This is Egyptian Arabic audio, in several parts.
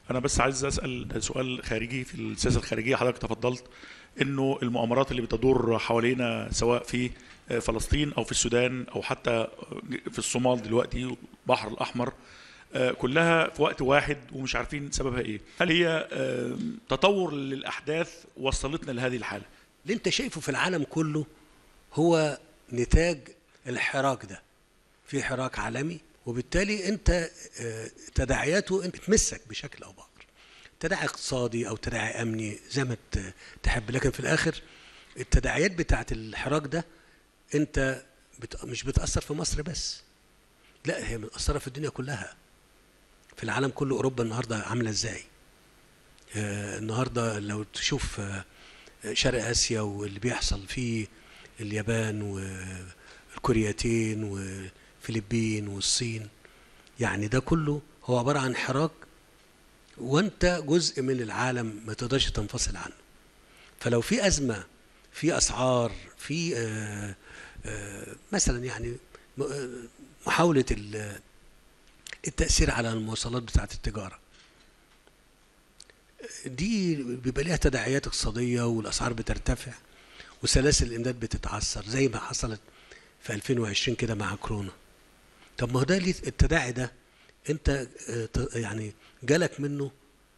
انا بس عايز اسال ده سؤال خارجي في السياسه الخارجيه حضرتك تفضلت انه المؤامرات اللي بتدور حوالينا سواء في فلسطين او في السودان او حتى في الصومال دلوقتي البحر الاحمر آه، كلها في وقت واحد ومش عارفين سببها ايه هل هي آه، تطور للاحداث وصلتنا لهذه الحاله اللي انت شايفه في العالم كله هو نتاج الحراك ده في حراك عالمي وبالتالي انت آه، تداعياته انت بتمسك بشكل او باخر تداعي اقتصادي او تداعي امني زي ما ت- تحب لكن في الاخر التداعيات بتاعت الحراك ده انت بت... مش بتاثر في مصر بس لا هي مأثره في الدنيا كلها في العالم كله اوروبا النهارده عامله ازاي آه النهارده لو تشوف آه شرق اسيا واللي بيحصل في اليابان والكوريتين والفلبين والصين يعني ده كله هو عباره عن حراك وانت جزء من العالم ما تقدرش تنفصل عنه فلو في ازمه في اسعار في آه آه مثلا يعني م- آه، محاوله ال- التاثير على المواصلات بتاعه التجاره دي بيبقى ليها تداعيات اقتصاديه والاسعار بترتفع وسلاسل الامداد بتتعثر زي ما حصلت في 2020 كده مع كورونا طب ما هو ده ليه التداعي ده انت آه، ت- يعني جالك منه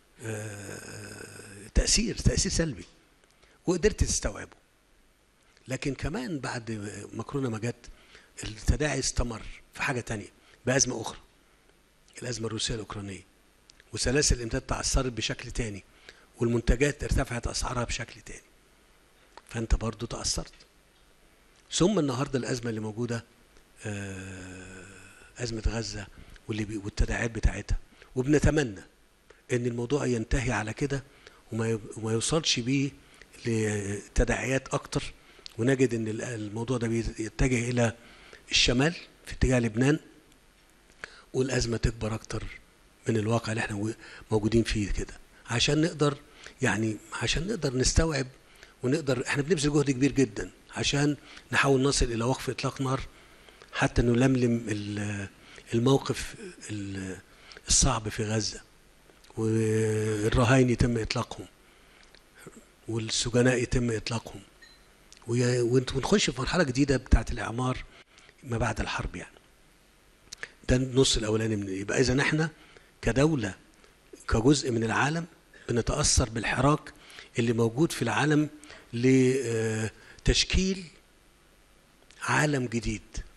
آه، تاثير تاثير سلبي وقدرت تستوعبه لكن كمان بعد ما كورونا ما جت التداعي استمر في حاجه تانية بازمه اخرى الازمه الروسيه الاوكرانيه وسلاسل الامداد تعثرت بشكل تاني والمنتجات ارتفعت اسعارها بشكل تاني فانت برضو تاثرت ثم النهارده الازمه اللي موجوده آه، ازمه غزه واللي بي- والتداعيات بتاعتها وبنتمنى ان الموضوع ينتهي على كده وما يب- وما يوصلش بيه لتداعيات اكتر ونجد ان ال- الموضوع ده بيتجه الى الشمال في اتجاه لبنان والازمه تكبر اكتر من الواقع اللي احنا و- موجودين فيه كده عشان نقدر يعني عشان نقدر نستوعب ونقدر احنا بنبذل جهد كبير جدا عشان نحاول نصل الى وقف اطلاق نار حتى نلملم ال- الموقف ال- الصعب في غزه والرهاين يتم اطلاقهم والسجناء يتم اطلاقهم وي- ونت- ونخش في مرحله جديده بتاعت الاعمار ما بعد الحرب يعني ده النص الاولاني من يبقى اذا احنا كدوله كجزء من العالم بنتاثر بالحراك اللي موجود في العالم لتشكيل عالم جديد